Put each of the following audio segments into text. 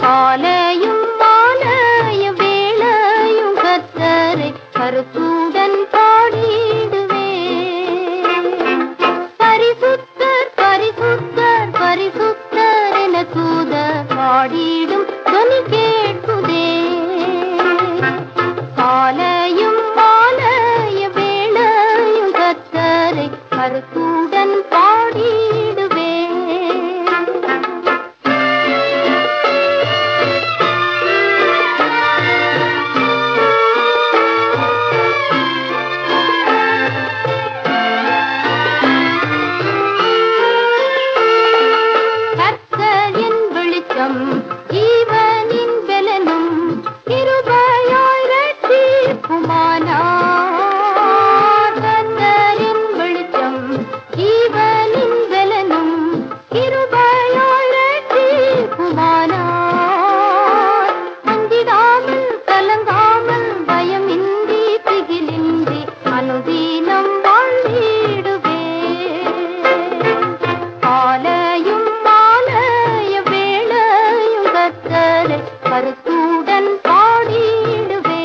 காலையும் மாலையும் வேளையும் கத்தரை கருத்துடன் பாடிடுவே பரிசுத்தர் பரிசுத்தர் பரிசுத்தர் என தூதர் பாடிடும் துணி கேட்குதே காலையும் மாலையும் வேளையும் கத்தரை கருத்துடன் பாடிடுவே கர்த்தரின் வெளிச்சம் ஜீவனின் பெலனும் கிருபையாய் ரட்சிக்குமானார் கர்த்தரின் வெளிச்சம் ஜீவனின் பெலனும் கிருபையாய் ரட்சிக்குமானார் அஞ்சிடாமல் கலங்காமல் பயமின்றி திகிலின்றி அனுதீனம் வாழ்ந்திடுவே காலையும் மாலைய வேளையும் கத்தரை கருத்துடன் பாடிடுவே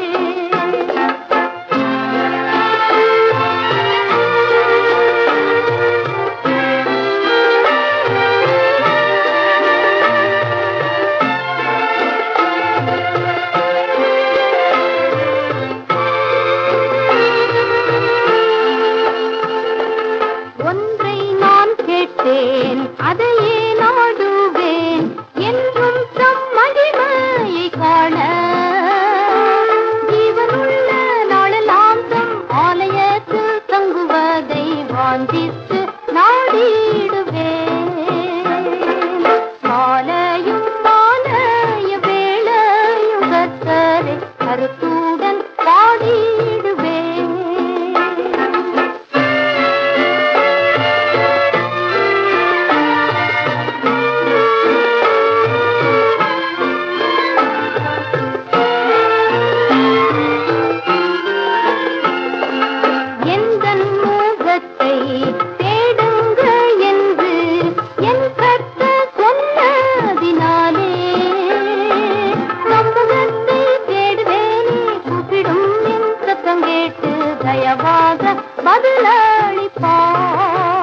ஒன்றை நான் கேட்டேன் அதையே நாடுவேன் என்றும் தம் மகிமையை காண ஜீவனுள்ள நாளெல்லாம் தம் ஆலயத்தில் தங்குவதை வாஞ்சித்து நாடிடுவேன் மாலையும் மாலைய வேளையும் கத்தரை கருத்துடன் பாடிடுவேன் எந்தன் முகத்தை தேடுங்கள் என்று என் கர்த்தர் சொன்னதினாலே நம்பகத்தை தேடுவேனே கூப்பிடும் என் சத்தம் கேட்டு தயவாக பதிலளிப்பார்